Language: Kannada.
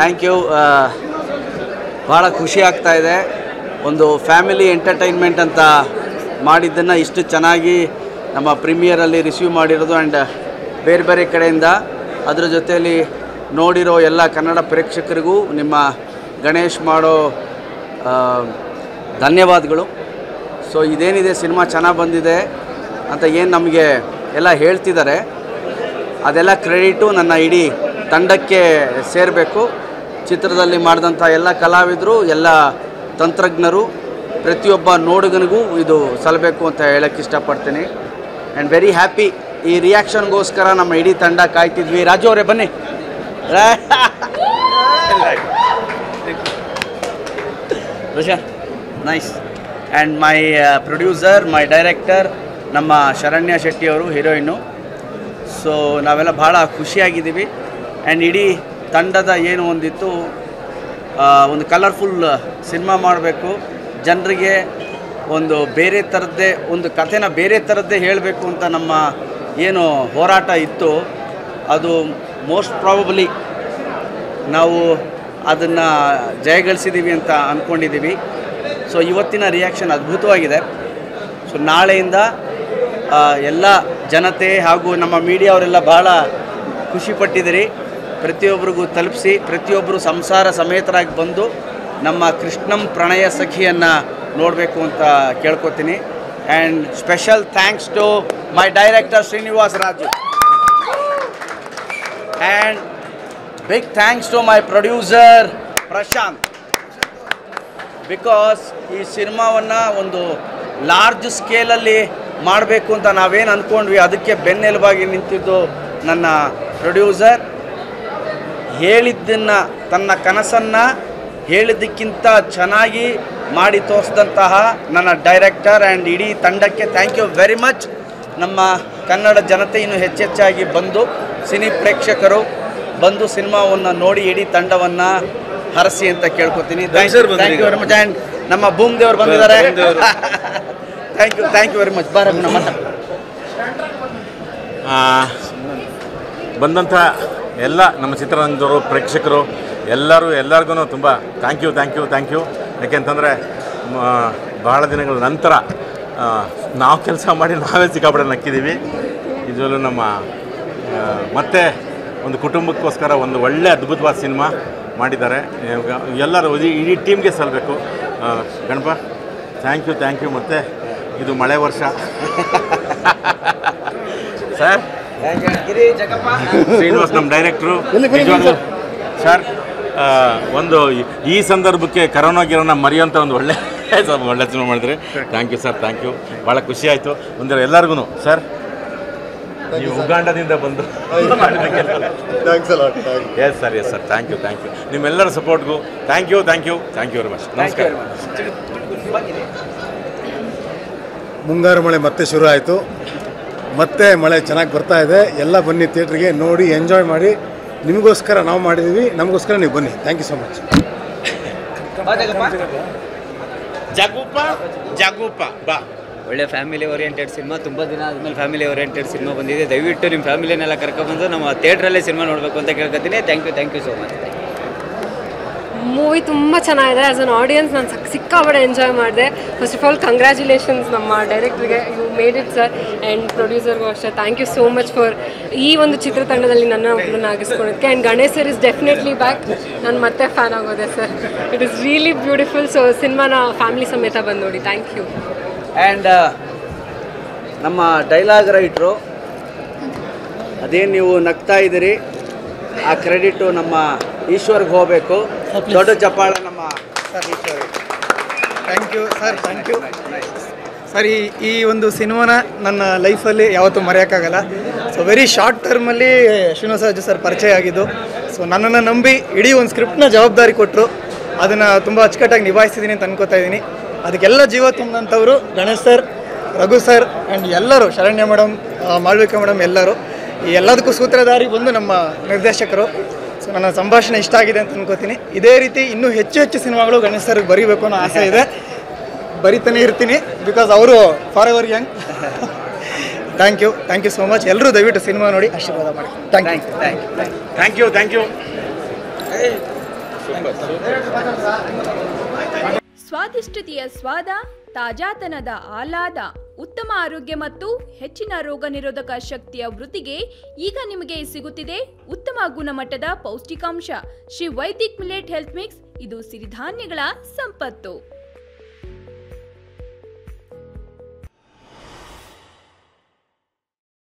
ಥ್ಯಾಂಕ್ ಯು ಭಾಳ ಖುಷಿ ಆಗ್ತಾ ಇದೆ ಒಂದು ಫ್ಯಾಮಿಲಿ ಎಂಟರ್ಟೈನ್ಮೆಂಟ್ ಅಂತ ಮಾಡಿದ್ದನ್ನು ಇಷ್ಟು ಚೆನ್ನಾಗಿ ನಮ್ಮ ಪ್ರೀಮಿಯರಲ್ಲಿ ರಿಸೀವ್ ಮಾಡಿರೋದು ಆ್ಯಂಡ್ ಬೇರೆ ಬೇರೆ ಕಡೆಯಿಂದ ಅದ್ರ ಜೊತೆಯಲ್ಲಿ ನೋಡಿರೋ ಎಲ್ಲ ಕನ್ನಡ ಪ್ರೇಕ್ಷಕರಿಗೂ ನಿಮ್ಮ ಗಣೇಶ್ ಮಾಡೋ ಆ, ಧನ್ಯವಾದಗಳು ಸೊ ಇದೇನಿದೆ ಸಿನಿಮಾ ಚೆನ್ನಾಗಿ ಬಂದಿದೆ ಅಂತ ಏನು ನಮಗೆ ಎಲ್ಲ ಹೇಳ್ತಿದ್ದಾರೆ ಅದೆಲ್ಲ ಕ್ರೆಡಿಟು ನನ್ನ ಇಡೀ ತಂಡಕ್ಕೆ ಸೇರಬೇಕು ಚಿತ್ರದಲ್ಲಿ ಮಾಡಿದಂಥ ಎಲ್ಲ ಕಲಾವಿದರು ಎಲ್ಲ ತಂತ್ರಜ್ಞರು ಪ್ರತಿಯೊಬ್ಬ ನೋಡುಗನಿಗೂ ಇದು ಸಲ್ಲಬೇಕು ಅಂತ ಹೇಳಕ್ಕೆ ಇಷ್ಟಪಡ್ತೀನಿ ಆ್ಯಂಡ್ ವೆರಿ ಹ್ಯಾಪಿ ಈ ರಿಯಾಕ್ಷನ್ಗೋಸ್ಕರ ನಮ್ಮ ಇಡೀ ತಂಡ ಕಾಯ್ತಿದ್ವಿ ರಾಜು ಅವರೇ ಬನ್ನಿ Rusha nice and my producer my director ನಮ್ಮ ಶರಣ್ಯ ಶೆಟ್ಟಿಯವರು ಹೀರೋಯಿನ್ನು ಸೊ ನಾವೆಲ್ಲ ಭಾಳ ಖುಷಿಯಾಗಿದ್ದೀವಿ ಆ್ಯಂಡ್ ಇಡೀ ತಂಡದ ಏನು ಒಂದಿತ್ತು ಆ, ಒಂದು ಕಲರ್ಫುಲ್ ಸಿನಿಮಾ ಮಾಡಬೇಕು ಜನರಿಗೆ ಒಂದು ಬೇರೆ ಥರದ್ದೇ ಒಂದು ಕಥೆನ ಬೇರೆ ಥರದ್ದೇ ಹೇಳಬೇಕು ಅಂತ ನಮ್ಮ ಏನು ಹೋರಾಟ ಇತ್ತು ಅದು ಮೋಸ್ಟ್ ಪ್ರಾಬಬಲಿ ನಾವು ಅದನ್ನು ಜಯಗಳಿಸಿದ್ದೀವಿ ಅಂತ ಅಂದ್ಕೊಂಡಿದ್ದೀವಿ ಸೊ ಇವತ್ತಿನ ರಿಯಾಕ್ಷನ್ ಅದ್ಭುತವಾಗಿದೆ ಸೊ ನಾಳೆಯಿಂದ ಆ, ಎಲ್ಲ ಜನತೆ ಹಾಗೂ ನಮ್ಮ ಮೀಡಿಯಾ ಅವರೆಲ್ಲ ಭಾಳ ಖುಷಿಪಟ್ಟಿದ್ದೀರಿ ಪ್ರತಿಯೊಬ್ಬರಿಗೂ ತಲುಪಿಸಿ ಪ್ರತಿಯೊಬ್ಬರು ಸಂಸಾರ ಸಮೇತರಾಗಿ ಬಂದು ನಮ್ಮ ಕೃಷ್ಣಂ ಪ್ರಣಯ ಸಖಿಯನ್ನು ನೋಡಬೇಕು ಅಂತ ಕೇಳ್ಕೊತೀನಿ and special thanks to my director Srinivas Raju and big thanks to my producer Prashanth because ಈ ಸಿನಿಮಾವನ್ನು ಒಂದು ಲಾರ್ಜ್ ಸ್ಕೇಲಲ್ಲಿ ಮಾಡಬೇಕು ಅಂತ ನಾವೇನು ಅಂದ್ಕೊಂಡ್ವಿ ಅದಕ್ಕೆ ಬೆನ್ನೆಲುಬಾಗಿ ನಿಂತಿದ್ದು ನನ್ನ ಪ್ರೊಡ್ಯೂಸರ್ ಹೇಳಿದ್ದನ್ನು ತನ್ನ ಕನಸನ್ನು ಹೇಳಿದ್ದಕ್ಕಿಂತ ಚೆನ್ನಾಗಿ ಮಾಡಿ ತೋರಿಸಿದಂತಹ ನನ್ನ ಡೈರೆಕ್ಟರ್ ಆ್ಯಂಡ್ ಇಡೀ ತಂಡಕ್ಕೆ ಥ್ಯಾಂಕ್ ಯು ವೆರಿ ಮಚ್ ನಮ್ಮ ಕನ್ನಡ ಜನತೆ ಇನ್ನು ಹೆಚ್ಚೆಚ್ಚಾಗಿ ಬಂದು ಸಿನಿ ಪ್ರೇಕ್ಷಕರು ಬಂದು ಸಿನಿಮಾವನ್ನು ನೋಡಿ ಇಡೀ ತಂಡವನ್ನು ಹರಸಿ ಅಂತ ಕೇಳ್ಕೊತೀನಿ thank you thank you very much and ನಮ್ಮ ಭೂಮ್ ದೇವರು ಬಂದಿದ್ದಾರೆ thank you thank you very much ಬಾರ ನಮ್ಮ ಆ, ಬಂದಂಥ ಎಲ್ಲ ನಮ್ಮ ಚಿತ್ರರಂಗದವರು ಪ್ರೇಕ್ಷಕರು ಎಲ್ಲರೂ ಎಲ್ಲರಿಗೂ ತುಂಬ thank you thank you thank you ಯಾಕೆಂತಂದರೆ ಬಹಳ ದಿನಗಳ ನಂತರ ಆ, ನಾವು ಕೆಲಸ ಮಾಡಿ ನಾವೇ ಸಿಕ್ಕಾಪಟ್ಟೆ ನಕ್ಕಿದ್ದೀವಿ ನಿಜವಲ್ಲೂ ನಮ್ಮ ಆ, ಮತ್ತೆ ಒಂದು ಕುಟುಂಬಕ್ಕೋಸ್ಕರ ಒಂದು ಒಳ್ಳೆ ಅದ್ಭುತವಾದ ಸಿನಿಮಾ ಮಾಡಿದ್ದಾರೆ ಇವಾಗ ಎಲ್ಲರೂ ಇಡೀ- ಇಡೀ ಟೀಮ್ಗೆ ಸಲ್ಲಬೇಕು Ganapa thank you thank you ಮತ್ತು ಇದು ಮಳೆ ವರ್ಷ ಸರ್ ಶ್ರೀನಿವಾಸ್ ನಮ್ಮ ಡೈರೆಕ್ಟ್ರು ನಿಜವಾಗ್ಲೂ ಸರ್ ಆ, ಒಂದು ಈ- ಈ ಸಂದರ್ಭಕ್ಕೆ ಕರೋನಾ ಗಿರೋನ ಮರೆಯೋಂಥ ಒಂದು ಒಳ್ಳೆ ಸ್ವಲ್ಪ ಒಳ್ಳೆ ಸಿನಿಮಾ ಮಾಡಿದ್ರಿ thank you sir thank you ಭಾಳ ಖುಷಿ ಆಯಿತು ಒಂದರ ಎಲ್ಲರಿಗೂ ಸರ್ ನೀವು ಉಗಾಂಡದಿಂದ ಬಂದು yes sir yes sir thank you thank you ನಿಮ್ಮೆಲ್ಲರ ಸಪೋರ್ಟ್ಗೂ thank you thank you thank you very much ನಮಸ್ಕಾರ ಮುಂಗಾರು ಮಳೆ ಮತ್ತೆ ಶುರು ಆಯಿತು ಮತ್ತೆ ಮಳೆ ಚೆನ್ನಾಗಿ ಬರ್ತಾ ಇದೆ ಎಲ್ಲ ಬನ್ನಿ ಥಿಯೇಟ್ರಿಗೆ ನೋಡಿ ಎಂಜಾಯ್ ಮಾಡಿ ನಿಮಗೋಸ್ಕರ ನಾವು ಮಾಡಿದ್ದೀವಿ ನಮಗೋಸ್ಕರ ನೀವು ಬನ್ನಿ thank you so much Jaguppa Jaguppa ಬಾ ಒಳ್ಳೆ ಫ್ಯಾಮಿಲಿ ಓರಿಯೆಂಟೆಡ್ ಸಿನಿಮಾ ತುಂಬ ದಿನ ಆದಮೇಲೆ ಫ್ಯಾಮಿಲಿ ಓರಿಯೆಂಟೆಡ್ ಸಿನಿಮಾ ಬಂದಿದೆ ದಯವಿಟ್ಟು ನಿಮ್ಮ ಫ್ಯಾಮಿಲಿನೆಲ್ಲ ಕರ್ಕೊಬಂದು ನಮ್ಮ ಥಿಯೇಟ್ರಲ್ಲೇ ಸಿನಿಮಾ ನೋಡಬೇಕು ಅಂತ ಕೇಳ್ಕೊತೀನಿ thank you thank you so much movie ತುಂಬ ಚೆನ್ನಾಗಿದೆ ಆ್ಯಸ್ ಅನ್ ಆಡಿಯನ್ಸ್ ನಾನು ಸಿಕ್ ಸಿಕ್ಕಾಪಟ್ಟೆ ಎಂಜಾಯ್ ಮಾಡಿದೆ ಫಸ್ಟ್ ಆಫ್ ಆಲ್ ಕಂಗ್ರ್ಯಾಚುಲೇಷನ್ಸ್ ನಮ್ಮ ಡೈರೆಕ್ಟ್ರಿಗೆ you made it sir and ಪ್ರೊಡ್ಯೂಸರ್ಗೂ ಅಷ್ಟೇ thank you so much for ಈ ಒಂದು ಚಿತ್ರತಂಡದಲ್ಲಿ ನನ್ನ ಒಬ್ಬರನ್ನ ಆಗಿಸ್ಕೊಳೋದಕ್ಕೆ and Ganesh sir is definitely back ನಾನು ಮತ್ತೆ ಫ್ಯಾನ್ ಆಗೋದೆ sir it is really beautiful so ಸಿನಿಮಾನ ಫ್ಯಾಮಿಲಿ ಸಮೇತ ಬಂದು ನೋಡಿ ಥ್ಯಾಂಕ್ ಯು ಆ್ಯಂಡ್ ನಮ್ಮ ಡೈಲಾಗ್ ರೈಟ್ರು ಅದೇನು ನೀವು ನಗ್ತಾ ಇದ್ದೀರಿ ಆ ಕ್ರೆಡಿಟು ನಮ್ಮ ಈಶ್ವರ್ಗೆ ಹೋಗಬೇಕು ದೊಡ್ಡ ಚಪ್ಪಾಳ ನಮ್ಮ thank you sir thank you sir ಈ ಈ ಒಂದು ಸಿನಿಮಾನ ನನ್ನ ಲೈಫಲ್ಲಿ ಯಾವತ್ತೂ ಮರೆಯೋಕ್ಕಾಗಲ್ಲ ಸೊ ವೆರಿ ಶಾರ್ಟ್ ಟರ್ಮಲ್ಲಿ ಶ್ರೀನಿವಾಸ ಸರ್ ಪರಿಚಯ ಆಗಿದ್ದು ಸೊ ನನ್ನನ್ನು ನಂಬಿ ಇಡೀ ಒಂದು ಸ್ಕ್ರಿಪ್ಟ್ನ ಜವಾಬ್ದಾರಿ ಕೊಟ್ಟರು ಅದನ್ನು ತುಂಬ ಅಚ್ಚುಕಟ್ಟಾಗಿ ನಿಭಾಯಿಸಿದ್ದೀನಿ ಅಂತ ಅನ್ಕೋತಾ ಇದ್ದೀನಿ ಅದಕ್ಕೆಲ್ಲ ಜೀವ ತುಂಬಿದಂಥವ್ರು Ganesh sir Raghu sir and ಎಲ್ಲರೂ ಶರಣ್ಯ ಮೇಡಮ್ ಮಾಳ್ವಿಕಾ ಮೇಡಮ್ ಎಲ್ಲರೂ ಈ ಎಲ್ಲದಕ್ಕೂ ಸೂತ್ರಧಾರಿ ಬಂದು ನಮ್ಮ ನಿರ್ದೇಶಕರು ಸೊ ನನ್ನ ಸಂಭಾಷಣೆ ಇಷ್ಟ ಆಗಿದೆ ಅಂತ ಅನ್ಕೋತೀನಿ ಇದೇ ರೀತಿ ಇನ್ನೂ ಹೆಚ್ಚು ಹೆಚ್ಚು ಸಿನಿಮಾಗಳು ಗಣೇಶ್ ಸರ್ಗೆ ಬರೀಬೇಕು ಅನ್ನೋ ಆಸೆ ಇದೆ ಬರಿತಾನೆ ಇರ್ತೀನಿ ಬಿಕಾಸ್ ಅವರು forever young thank you thank you so much ಎಲ್ಲರೂ ದಯವಿಟ್ಟು ಸಿನಿಮಾ ನೋಡಿ ಆಶೀರ್ವಾದ ಮಾಡಿ thank you thank you thank you thank you thank you ಸ್ವಾದಿಷ್ಟತೆಯ ಸ್ವಾದ ತಾಜಾತನದ ಆಹ್ಲಾದ ಉತ್ತಮ ಆರೋಗ್ಯ ಮತ್ತು ಹೆಚ್ಚಿನ ರೋಗ ನಿರೋಧಕ ಶಕ್ತಿಯ ವೃದ್ಧಿಗೆ ಈಗ ನಿಮಗೆ ಸಿಗುತ್ತಿದೆ ಉತ್ತಮ ಗುಣಮಟ್ಟದ ಪೌಷ್ಟಿಕಾಂಶ Shri Vaidik millet health mix ಇದು ಸಿರಿಧಾನ್ಯಗಳ ಸಂಪತ್ತು